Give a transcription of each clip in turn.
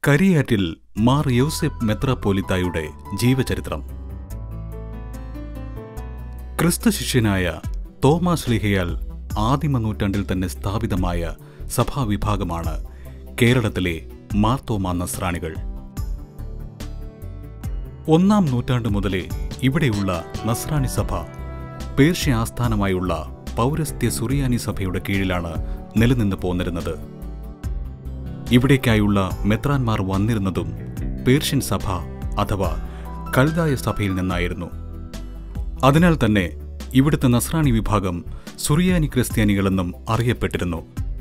കരിയാറ്റിൽ മാർ യൗസെഫ് മെത്രാപ്പോലിത്തായുടെ ജീവചരിത്രം ക്രിസ്തു ശിഷ്യനായ തോമാസ് ലിഹയാൽ ആദിമ നൂറ്റാണ്ടിൽ തന്നെ സ്ഥാപിതമായ സഭാവിഭാഗമാണ് കേരളത്തിലെ മാർത്തോമാ നസ്രാണികൾ ഒന്നാം നൂറ്റാണ്ട് മുതലേ ഇവിടെയുള്ള നസ്രാണി സഭ പേർഷ്യ ആസ്ഥാനമായുള്ള പൗരസ്ത്യ സുറിയാനി സഭയുടെ കീഴിലാണ് നിലനിന്ന് പോന്നിരുന്നത് ഇവിടേക്കായുള്ള മെത്രാന്മാർ വന്നിരുന്നതും പേർഷ്യൻ സഭ അഥവാ കൽതായ സഭയിൽ നിന്നായിരുന്നു അതിനാൽ തന്നെ ഇവിടുത്തെ നസ്രാണി വിഭാഗം സുറിയാനി ക്രിസ്ത്യാനികളെന്നും അറിയപ്പെട്ടിരുന്നു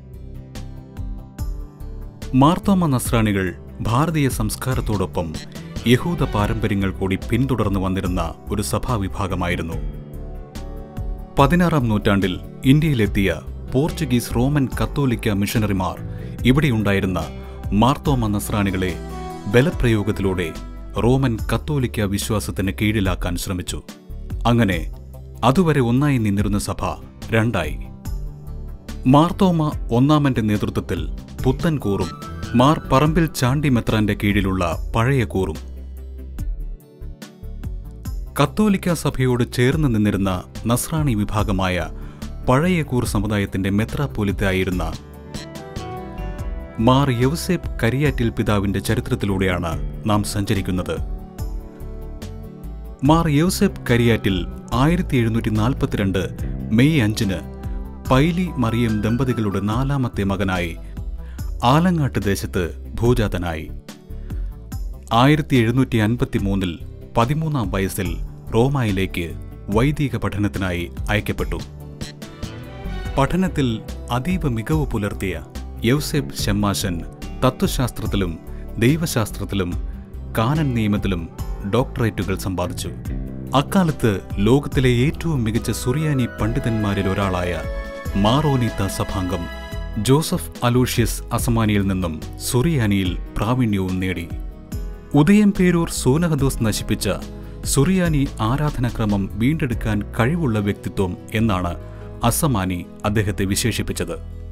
മാർത്തോമ നസ്രാണികൾ ഭാരതീയ സംസ്കാരത്തോടൊപ്പം യഹൂദ പാരമ്പര്യങ്ങൾ കൂടി പിന്തുടർന്നു വന്നിരുന്ന ഒരു സഭാവിഭാഗമായിരുന്നു പതിനാറാം നൂറ്റാണ്ടിൽ ഇന്ത്യയിലെത്തിയ പോർച്ചുഗീസ് റോമൻ കത്തോലിക്ക മിഷനറിമാർ ഇവിടെയുണ്ടായിരുന്ന മാർത്തോമ നസ്രാണികളെ ബലപ്രയോഗത്തിലൂടെ റോമൻ കത്തോലിക്ക വിശ്വാസത്തിന് കീഴിലാക്കാൻ ശ്രമിച്ചു അങ്ങനെ അതുവരെ ഒന്നായി നിന്നിരുന്ന സഭ രണ്ടായി മാർത്തോമ ഒന്നാമന്റെ നേതൃത്വത്തിൽ പുത്തൻ കൂറും മാർ പറമ്പിൽ ചാണ്ടി മെത്രാന്റെ കീഴിലുള്ള പഴയ കൂറും കത്തോലിക്ക സഭയോട് ചേർന്ന് നിന്നിരുന്ന നസ്രാണി വിഭാഗമായ പഴയ കൂർ സമുദായത്തിന്റെ മെത്രാപ്പോലിത്തായിരുന്ന മാർ യൗസേപ്പ് കരിയാറ്റിൽ പിതാവിന്റെ ചരിത്രത്തിലൂടെയാണ് നാം സഞ്ചരിക്കുന്നത് മാർ യൗസേപ്പ് കരിയാറ്റിൽ ആയിരത്തി എഴുന്നൂറ്റി നാൽപ്പത്തിരണ്ട് മെയ് അഞ്ചിന് പൈലി മറിയം ദമ്പതികളുടെ നാലാമത്തെ മകനായി ആലങ്ങാട്ട് ദേശത്ത് ഭൂജാതനായി ആയിരത്തി എഴുന്നൂറ്റി അൻപത്തി മൂന്നിൽ പതിമൂന്നാം വയസ്സിൽ റോമായിലേക്ക് വൈദിക പഠനത്തിനായി അയക്കപ്പെട്ടു പഠനത്തിൽ അതീവ മികവ് പുലർത്തിയ യൗസെബ് ഷെമ്മാശൻ തത്വശാസ്ത്രത്തിലും ദൈവശാസ്ത്രത്തിലും കാനൻ നിയമത്തിലും ഡോക്ടറേറ്റുകൾ സമ്പാദിച്ചു അക്കാലത്ത് ലോകത്തിലെ ഏറ്റവും മികച്ച സുറിയാനി പണ്ഡിതന്മാരിൽ ഒരാളായ മാറോനീത്ത സഭാംഗം ജോസഫ് അലൂഷ്യസ് അസമാനിയിൽ നിന്നും സുറിയാനിയിൽ പ്രാവീണ്യവും നേടി ഉദയം പേരൂർ സൂനഹദോസ് നശിപ്പിച്ച സുറിയാനി ആരാധനാക്രമം വീണ്ടെടുക്കാൻ കഴിവുള്ള വ്യക്തിത്വം എന്നാണ് അസമാനി അദ്ദേഹത്തെ വിശേഷിപ്പിച്ചത്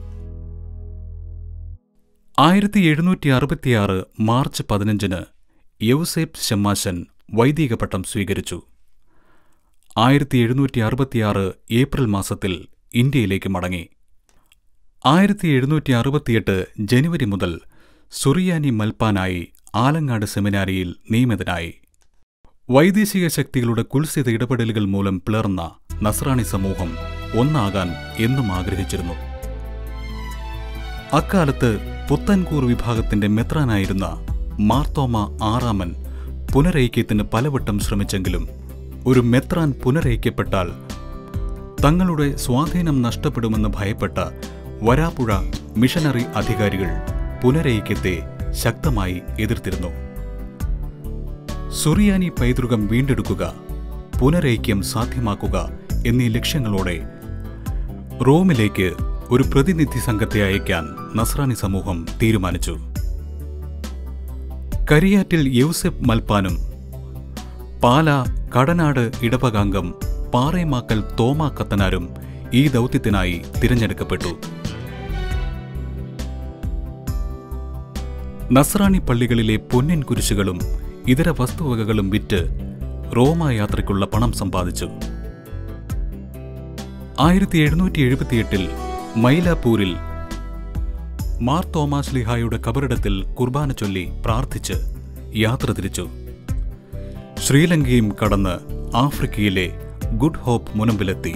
ആയിരത്തി എഴുന്നൂറ്റി അറുപത്തിയാറ് മാർച്ച് പതിനഞ്ചിന് യൗസേപ്പ് ഷമ്മാശൻ വൈദിക പട്ടം സ്വീകരിച്ചു ആയിരത്തി എഴുന്നൂറ്റി അറുപത്തിയാറ് ഏപ്രിൽ മാസത്തിൽ ഇന്ത്യയിലേക്ക് മടങ്ങി ആയിരത്തി എഴുന്നൂറ്റി അറുപത്തിയെട്ട് ജനുവരി മുതൽ സുറിയാനി മൽപ്പാനായി ആലങ്ങാട് സെമിനാരിയിൽ നിയമിതനായി വൈദേശിക ശക്തികളുടെ കുൽസിത ഇടപെടലുകൾ മൂലം പിളർന്ന നസ്രാണി സമൂഹം ഒന്നാകാൻ എന്നും ആഗ്രഹിച്ചിരുന്നു അക്കാലത്ത് പുത്തൻകൂർ വിഭാഗത്തിന്റെ മെത്രാനായിരുന്ന മാർത്തോമ ആറാമൻ പുനരൈക്യത്തിന് പലവട്ടം ശ്രമിച്ചെങ്കിലും ഒരു മെത്രാൻ പുനരൈക്യപ്പെട്ടാൽ തങ്ങളുടെ സ്വാധീനം നഷ്ടപ്പെടുമെന്ന് ഭയപ്പെട്ട വരാപ്പുഴ മിഷനറി അധികാരികൾ പുനരൈക്യത്തെ ശക്തമായി എതിർത്തിരുന്നു സുറിയാനി പൈതൃകം വീണ്ടെടുക്കുക പുനരൈക്യം സാധ്യമാക്കുക എന്നീ ലക്ഷ്യങ്ങളോടെ റോമിലേക്ക് ഒരു പ്രതിനിധി സംഘത്തെ അയക്കാൻ നസ്രാണി സമൂഹം തീരുമാനിച്ചു കരിയാറ്റിൽ യൗസെഫ് മൽപ്പാനും പാല കടനാട് ഇടവകാംഗം പാറേമാക്കൽ തോമാ കത്തനാരും ഈ ദൗത്യത്തിനായി തിരഞ്ഞെടുക്കപ്പെട്ടു നസ്രാണി പള്ളികളിലെ പൊന്നിൻ കുരിശുകളും ഇതര വസ്തുവകകളും വിറ്റ് റോമ യാത്രയ്ക്കുള്ള പണം സമ്പാദിച്ചു ആയിരത്തി എഴുന്നൂറ്റി എഴുപത്തിയെട്ടിൽ മൈലാപ്പൂരിൽ മാർ തോമാസ് ലിഹായുടെ കബറിടത്തിൽ കുർബാന ചൊല്ലി പ്രാർത്ഥിച്ച് യാത്ര തിരിച്ചു ശ്രീലങ്കയും കടന്ന് ആഫ്രിക്കയിലെ ഗുഡ് ഹോപ്പ് മുനമ്പിലെത്തി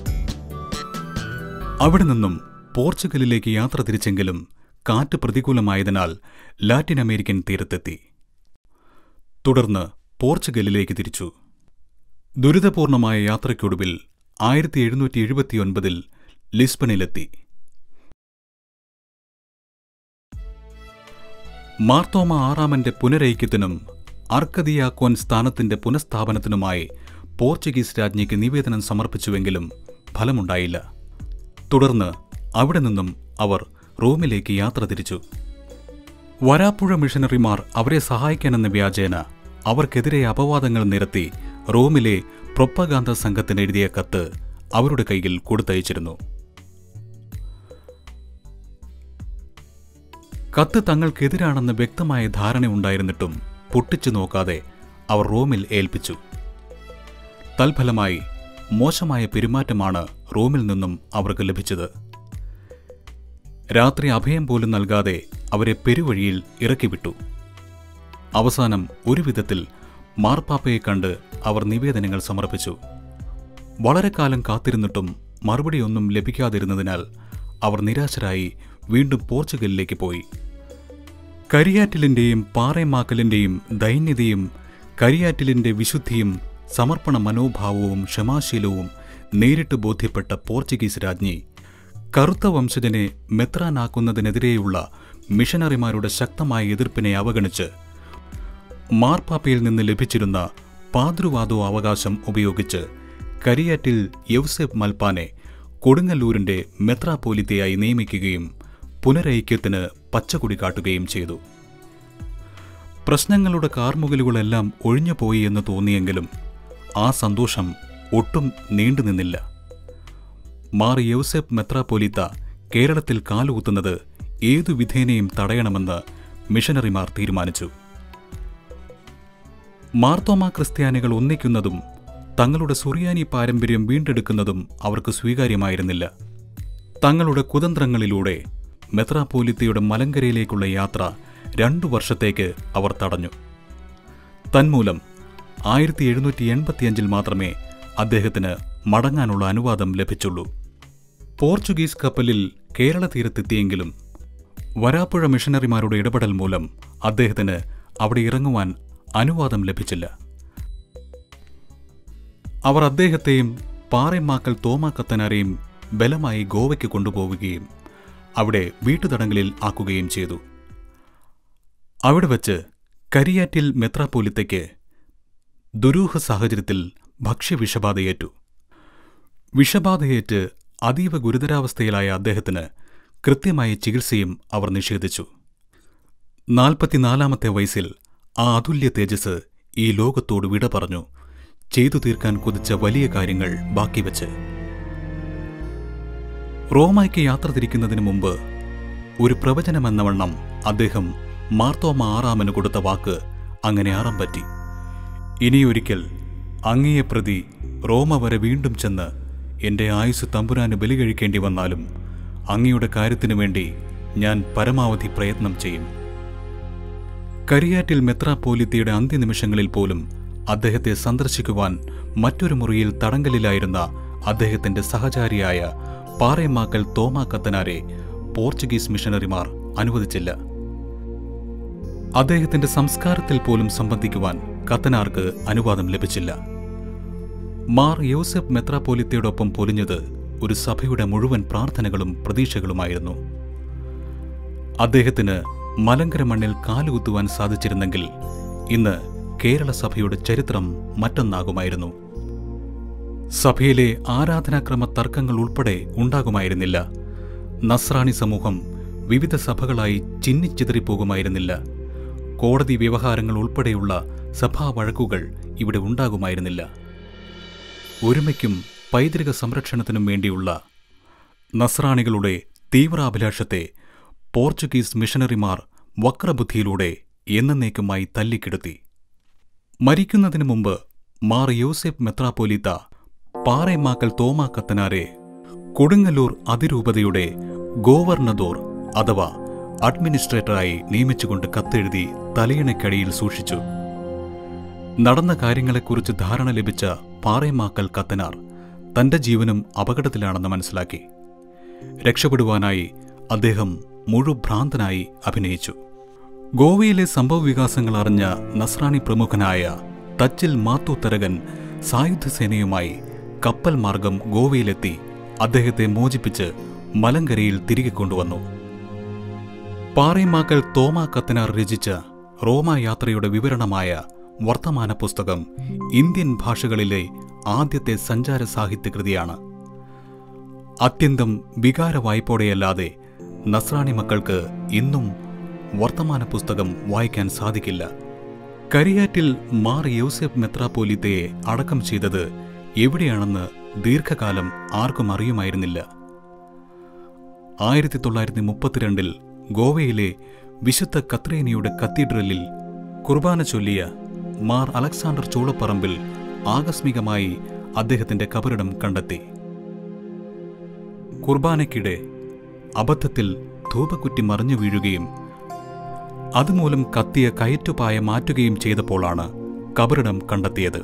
അവിടെ നിന്നും പോർച്ചുഗലിലേക്ക് യാത്ര തിരിച്ചെങ്കിലും കാറ്റ് പ്രതികൂലമായതിനാൽ ലാറ്റിൻ അമേരിക്കൻ തീരത്തെത്തി തുടർന്ന് പോർച്ചുഗലിലേക്ക് തിരിച്ചു ദുരിതപൂർണമായ യാത്രയ്ക്കൊടുവിൽ ആയിരത്തി എഴുന്നൂറ്റി എഴുപത്തിയൊൻപതിൽ ലിസ്ബണിലെത്തി മാർത്തോമ ആറാമന്റെ പുനരൈക്യത്തിനും അർക്കദിയാക്കോൻ സ്ഥാനത്തിന്റെ പുനഃസ്ഥാപനത്തിനുമായി പോർച്ചുഗീസ് രാജ്ഞിക്ക് നിവേദനം സമർപ്പിച്ചുവെങ്കിലും ഫലമുണ്ടായില്ല തുടർന്ന് അവിടെ നിന്നും അവർ റോമിലേക്ക് യാത്ര തിരിച്ചു വരാപ്പുഴ മിഷനറിമാർ അവരെ സഹായിക്കാനെന്ന വ്യാജേന അവർക്കെതിരെ അപവാദങ്ങൾ നിരത്തി റോമിലെ പ്രൊപ്പഗാന്ത സംഘത്തിന് എഴുതിയ കത്ത് അവരുടെ കയ്യിൽ കൊടുത്തയച്ചിരുന്നു കത്ത് തങ്ങൾക്കെതിരാണെന്ന് വ്യക്തമായ ധാരണയുണ്ടായിരുന്നിട്ടും പൊട്ടിച്ചു നോക്കാതെ അവർ റോമിൽ ഏൽപ്പിച്ചു തൽഫലമായി മോശമായ പെരുമാറ്റമാണ് റോമിൽ നിന്നും അവർക്ക് ലഭിച്ചത് രാത്രി അഭയം പോലും നൽകാതെ അവരെ പെരുവഴിയിൽ ഇറക്കിവിട്ടു അവസാനം ഒരു വിധത്തിൽ മാർപ്പാപ്പയെ കണ്ട് അവർ നിവേദനങ്ങൾ സമർപ്പിച്ചു വളരെ കാലം കാത്തിരുന്നിട്ടും മറുപടിയൊന്നും ലഭിക്കാതിരുന്നതിനാൽ അവർ നിരാശരായി വീണ്ടും പോർച്ചുഗലിലേക്ക് പോയി കരിയാറ്റിലിന്റെയും പാറേമാക്കലിന്റെയും ദൈന്യതയും കരിയാറ്റിലിന്റെ വിശുദ്ധിയും സമർപ്പണ മനോഭാവവും ക്ഷമാശീലവും നേരിട്ട് ബോധ്യപ്പെട്ട പോർച്ചുഗീസ് രാജ്ഞി കറുത്ത വംശജനെ മെത്രാനാക്കുന്നതിനെതിരെയുള്ള മിഷനറിമാരുടെ ശക്തമായ എതിർപ്പിനെ അവഗണിച്ച് മാർപ്പാപ്പയിൽ നിന്ന് ലഭിച്ചിരുന്ന പാതൃവാദോ അവകാശം ഉപയോഗിച്ച് കരിയാറ്റിൽ യൗസെഫ് മൽപ്പാനെ കൊടുങ്ങല്ലൂരിന്റെ മെത്രാപോലിത്തയായി നിയമിക്കുകയും പുനരൈക്യത്തിന് പച്ചക്കൊടി കാട്ടുകയും ചെയ്തു പ്രശ്നങ്ങളുടെ കാർമുകലുകളെല്ലാം ഒഴിഞ്ഞുപോയി എന്ന് തോന്നിയെങ്കിലും ആ സന്തോഷം ഒട്ടും നീണ്ടുനിന്നില്ല മാർ യൗസെഫ് മെത്രാപോലിത്ത കേരളത്തിൽ കാലുകുത്തുന്നത് ഏതു വിധേനയും തടയണമെന്ന് മിഷനറിമാർ തീരുമാനിച്ചു മാർത്തോമ ക്രിസ്ത്യാനികൾ ഒന്നിക്കുന്നതും തങ്ങളുടെ സുറിയാനി പാരമ്പര്യം വീണ്ടെടുക്കുന്നതും അവർക്ക് സ്വീകാര്യമായിരുന്നില്ല തങ്ങളുടെ കുതന്ത്രങ്ങളിലൂടെ മെത്രാപോലിത്തയുടെ മലങ്കരയിലേക്കുള്ള യാത്ര രണ്ടു വർഷത്തേക്ക് അവർ തടഞ്ഞു തന്മൂലം ആയിരത്തി എഴുന്നൂറ്റി എൺപത്തിയഞ്ചിൽ മാത്രമേ അദ്ദേഹത്തിന് മടങ്ങാനുള്ള അനുവാദം ലഭിച്ചുള്ളൂ പോർച്ചുഗീസ് കപ്പലിൽ കേരള തീരത്തെത്തിയെങ്കിലും വരാപ്പുഴ മിഷനറിമാരുടെ ഇടപെടൽ മൂലം അദ്ദേഹത്തിന് അവിടെ ഇറങ്ങുവാൻ അനുവാദം ലഭിച്ചില്ല അവർ അദ്ദേഹത്തെയും പാറേമാക്കൽ തോമാക്കത്തനാരെയും ബലമായി ഗോവയ്ക്ക് കൊണ്ടുപോവുകയും അവിടെ വീട്ടുതടങ്കലിൽ ആക്കുകയും ചെയ്തു അവിടെ വച്ച് കരിയാറ്റിൽ മെത്രാപ്പോലിത്തയ്ക്ക് ദുരൂഹ സാഹചര്യത്തിൽ ഭക്ഷ്യവിഷബാധയേറ്റു വിഷബാധയേറ്റ് അതീവ ഗുരുതരാവസ്ഥയിലായ അദ്ദേഹത്തിന് കൃത്യമായ ചികിത്സയും അവർ നിഷേധിച്ചു നാൽപ്പത്തിനാലാമത്തെ വയസ്സിൽ ആ അതുല്യ തേജസ് ഈ ലോകത്തോട് വിട പറഞ്ഞു ചെയ്തു തീർക്കാൻ കുതിച്ച വലിയ കാര്യങ്ങൾ ബാക്കി വച്ച് റോമായ്ക്ക് യാത്ര തിരിക്കുന്നതിന് മുമ്പ് ഒരു പ്രവചനമെന്നവണ്ണം അദ്ദേഹം മാർത്തോമ ആറാമന് കൊടുത്ത വാക്ക് അങ്ങനെ ആറാം പറ്റി ഇനിയൊരിക്കൽ അങ്ങയെ പ്രതി റോമ വരെ വീണ്ടും ചെന്ന് എൻ്റെ ആയുസ് തമ്പുരാന് ബലി കഴിക്കേണ്ടി വന്നാലും അങ്ങയുടെ കാര്യത്തിനു വേണ്ടി ഞാൻ പരമാവധി പ്രയത്നം ചെയ്യും കരിയാറ്റിൽ മെത്രാപ്പോലിത്തയുടെ അന്ത്യനിമിഷങ്ങളിൽ പോലും അദ്ദേഹത്തെ സന്ദർശിക്കുവാൻ മറ്റൊരു മുറിയിൽ തടങ്കലിലായിരുന്ന അദ്ദേഹത്തിന്റെ സഹചാരിയായ പാറേമാക്കൽ തോമാ കത്തനാരെ പോർച്ചുഗീസ് മിഷനറിമാർ അനുവദിച്ചില്ല അദ്ദേഹത്തിന്റെ സംസ്കാരത്തിൽ പോലും സംബന്ധിക്കുവാൻ കത്തനാർക്ക് അനുവാദം ലഭിച്ചില്ല മാർ യോസഫ് മെത്രാപ്പോലിത്തയോടൊപ്പം പൊലിഞ്ഞത് ഒരു സഭയുടെ മുഴുവൻ പ്രാർത്ഥനകളും പ്രതീക്ഷകളുമായിരുന്നു അദ്ദേഹത്തിന് മലങ്കര മണ്ണിൽ കാലുകുത്തുവാൻ സാധിച്ചിരുന്നെങ്കിൽ ഇന്ന് കേരള സഭയുടെ ചരിത്രം മറ്റൊന്നാകുമായിരുന്നു സഭയിലെ ആരാധനാക്രമ തർക്കങ്ങൾ ഉൾപ്പെടെ ഉണ്ടാകുമായിരുന്നില്ല നസ്രാണി സമൂഹം വിവിധ സഭകളായി ചിന്നിച്ചിതറിപ്പോകുമായിരുന്നില്ല കോടതി വ്യവഹാരങ്ങൾ ഉൾപ്പെടെയുള്ള സഭാ വഴക്കുകൾ ഇവിടെ ഉണ്ടാകുമായിരുന്നില്ല ഒരുമയ്ക്കും പൈതൃക സംരക്ഷണത്തിനും വേണ്ടിയുള്ള നസ്രാണികളുടെ തീവ്രാഭിലാഷത്തെ പോർച്ചുഗീസ് മിഷനറിമാർ വക്രബുദ്ധിയിലൂടെ എന്നേക്കുമായി തല്ലിക്കെടുത്തി മരിക്കുന്നതിനു മുമ്പ് മാർ യോസെഫ് മെത്രാപ്പോലീത്ത പാറേമാക്കൽ തോമാ കത്തനാരെ കൊടുങ്ങല്ലൂർ അതിരൂപതയുടെ ഗോവർണദോർ അഥവാ അഡ്മിനിസ്ട്രേറ്ററായി നിയമിച്ചുകൊണ്ട് കത്തെഴുതി തലയിണക്കടിയിൽ സൂക്ഷിച്ചു നടന്ന കാര്യങ്ങളെക്കുറിച്ച് ധാരണ ലഭിച്ച പാറേമാക്കൽ കത്തനാർ തന്റെ ജീവനും അപകടത്തിലാണെന്ന് മനസ്സിലാക്കി രക്ഷപ്പെടുവാനായി അദ്ദേഹം മുഴുഭ്രാന്തനായി അഭിനയിച്ചു ഗോവയിലെ സംഭവവികാസങ്ങൾ അറിഞ്ഞ നസ്രാണി പ്രമുഖനായ തച്ചിൽ മാത്തൂത്തരകൻ സായുധസേനയുമായി കപ്പൽ മാർഗം ഗോവയിലെത്തി അദ്ദേഹത്തെ മോചിപ്പിച്ച് മലങ്കരയിൽ തിരികെ കൊണ്ടുവന്നു പാറേമാക്കൽ തോമാ കത്തനാർ രചിച്ച റോമായാത്രയുടെ വിവരണമായ വർത്തമാന പുസ്തകം ഇന്ത്യൻ ഭാഷകളിലെ ആദ്യത്തെ സഞ്ചാര സാഹിത്യകൃതിയാണ് അത്യന്തം വികാര വായ്പോടെയല്ലാതെ നസ്രാണി മക്കൾക്ക് ഇന്നും വർത്തമാന പുസ്തകം വായിക്കാൻ സാധിക്കില്ല കരിയാറ്റിൽ മാർ യോസെഫ് മെത്രാപ്പോലിത്തയെ അടക്കം ചെയ്തത് എവിടെയാണെന്ന് ദീർഘകാലം ആർക്കും അറിയുമായിരുന്നില്ല ആയിരത്തി തൊള്ളായിരത്തി മുപ്പത്തിരണ്ടിൽ ഗോവയിലെ വിശുദ്ധ കത്രീനയുടെ കത്തീഡ്രലിൽ കുർബാന ചൊല്ലിയ മാർ അലക്സാണ്ടർ ചൂളപ്പറമ്പിൽ ആകസ്മികമായി അദ്ദേഹത്തിന്റെ കബറിടം കണ്ടെത്തി കുർബാനയ്ക്കിടെ അബദ്ധത്തിൽ ധൂപക്കുറ്റി മറിഞ്ഞു വീഴുകയും അതുമൂലം കത്തിയ കയറ്റുപായ മാറ്റുകയും ചെയ്തപ്പോഴാണ് കബറിടം കണ്ടെത്തിയത്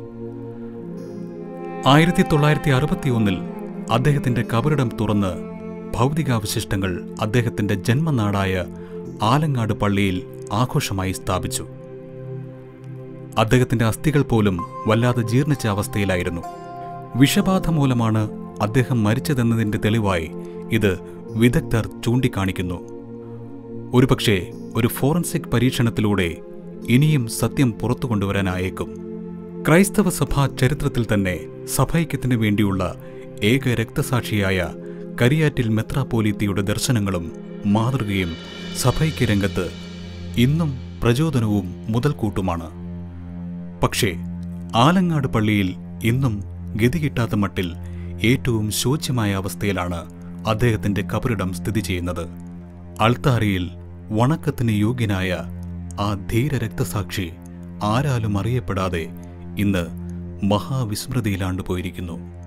ആയിരത്തി തൊള്ളായിരത്തി അറുപത്തിയൊന്നിൽ അദ്ദേഹത്തിന്റെ കബറിടം തുറന്ന് ഭൗതികാവശിഷ്ടങ്ങൾ അദ്ദേഹത്തിന്റെ ജന്മനാടായ ആലങ്ങാട് പള്ളിയിൽ ആഘോഷമായി സ്ഥാപിച്ചു അദ്ദേഹത്തിന്റെ അസ്ഥികൾ പോലും വല്ലാതെ ജീർണിച്ച അവസ്ഥയിലായിരുന്നു വിഷബാധ മൂലമാണ് അദ്ദേഹം മരിച്ചതെന്നതിന്റെ തെളിവായി ഇത് വിദഗ്ധർ ചൂണ്ടിക്കാണിക്കുന്നു ഒരുപക്ഷെ ഒരു ഫോറൻസിക് പരീക്ഷണത്തിലൂടെ ഇനിയും സത്യം പുറത്തു കൊണ്ടുവരാനായേക്കും ക്രൈസ്തവ സഭാ ചരിത്രത്തിൽ തന്നെ സഭൈക്യത്തിനു വേണ്ടിയുള്ള ഏക രക്തസാക്ഷിയായ കരിയാറ്റിൽ മെത്രാപ്പോലീത്തിയുടെ ദർശനങ്ങളും മാതൃകയും സഭൈക്യ രംഗത്ത് ഇന്നും പ്രചോദനവും മുതൽക്കൂട്ടുമാണ് പക്ഷേ ആലങ്ങാട് പള്ളിയിൽ ഇന്നും ഗതികിട്ടാത്ത മട്ടിൽ ഏറ്റവും ശോച്യമായ അവസ്ഥയിലാണ് അദ്ദേഹത്തിന്റെ കബറിടം സ്ഥിതി ചെയ്യുന്നത് അൾത്താരയിൽ വണക്കത്തിന് യോഗ്യനായ ആ ധീര രക്തസാക്ഷി ആരാലും അറിയപ്പെടാതെ ഇന്ന് മഹാവിസ്മൃതിയിലാണ്ടു പോയിരിക്കുന്നു